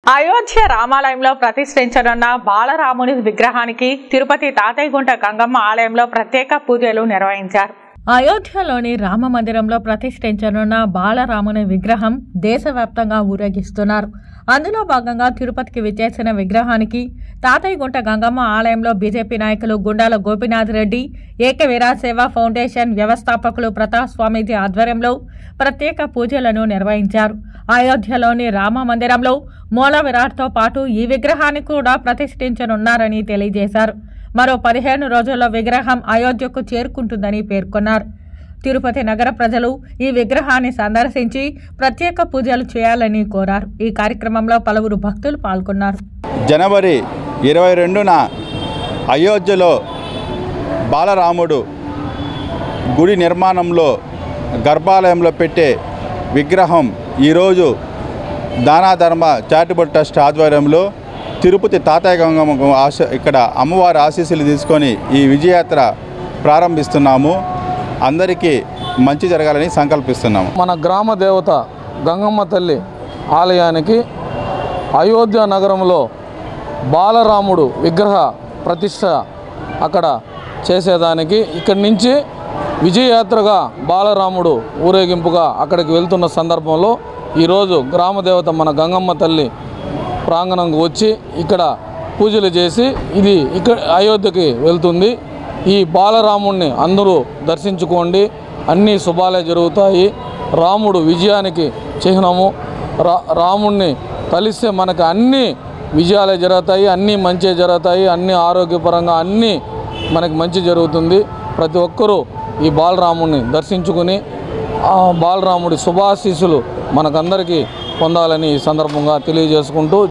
అయోధ్య రామాలయంలో ప్రతిష్ఠించనున్న బాలరాముని విగ్రహానికి తిరుపతి తాతయ్యగుంట గంగమ్మ ఆలయంలో ప్రత్యేక పూజలు నిర్వహించారు అయోధ్యలోని రామ మందిరంలో ప్రతిష్ఠించనున్న బాలరాముని విగ్రహం దేశవ్యాప్తంగా ఊరేగిస్తున్నారు అందులో భాగంగా తిరుపతికి విచ్చేసిన విగ్రహానికి తాతయ్యగుంట గంగమ్మ ఆలయంలో బీజేపీ నాయకులు గుండాల గోపీనాథ్ రెడ్డి ఏక వీరాసేవ ఫౌండేషన్ వ్యవస్థాపకులు ప్రతాప్ స్వామీజీ ఆధ్వర్యంలో ప్రత్యేక పూజలను నిర్వహించారు అయోధ్యలోని రామ మందిరంలో మూల విరాట్తో పాటు ఈ విగ్రహాన్ని కూడా ప్రతిష్ఠించనున్నారని తెలియజేశారు మరో పదిహేను రోజుల్లో విగ్రహం అయోధ్యకు చేరుకుంటుందని పేర్కొన్నారు తిరుపతి నగర ప్రజలు ఈ విగ్రహాన్ని సందర్శించి ప్రత్యేక పూజలు చేయాలని కోరారు ఈ కార్యక్రమంలో పలువురు భక్తులు పాల్గొన్నారు జనవరి ఇరవై రెండున అయోధ్యలో బాలరాముడు గుడి నిర్మాణంలో గర్భాలయంలో పెట్టే విగ్రహం ఈరోజు దానాధర్మ చారిటబుల్ ట్రస్ట్ ఆధ్వర్యంలో తిరుపతి తాతయ్య గంగమ్మ ఆశ ఇక్కడ అమ్మవారి ఆశీస్సులు తీసుకొని ఈ విజయయాత్ర ప్రారంభిస్తున్నాము అందరికీ మంచి జరగాలని సంకల్పిస్తున్నాము మన గ్రామ దేవత గంగమ్మ తల్లి ఆలయానికి అయోధ్య నగరంలో బాలరాముడు విగ్రహ ప్రతిష్ట అక్కడ చేసేదానికి ఇక్కడి నుంచి విజయయాత్రగా బాలరాముడు ఊరేగింపుగా అక్కడికి వెళ్తున్న సందర్భంలో ఈరోజు గ్రామ దేవత మన గంగమ్మ తల్లి ప్రాంగణంకు వచ్చి ఇక్కడ పూజలు చేసి ఇది ఇక్కడ అయోధ్యకి వెళ్తుంది ఈ బాలరాముణ్ణి అందరూ దర్శించుకోండి అన్ని శుభాలే జరుగుతాయి రాముడు విజయానికి చిహ్నము రా రాముణ్ణి కలిస్తే మనకు అన్ని విజయాలే జరుగుతాయి అన్నీ మంచి జరుగుతాయి అన్ని ఆరోగ్యపరంగా అన్నీ మనకి మంచి జరుగుతుంది ప్రతి ఒక్కరూ ఈ బాలరాముణ్ణి దర్శించుకుని ఆ బాలరాముడి శుభాశీస్సులు మనకందరికీ పొందాలని ఈ సందర్భంగా తెలియజేసుకుంటూ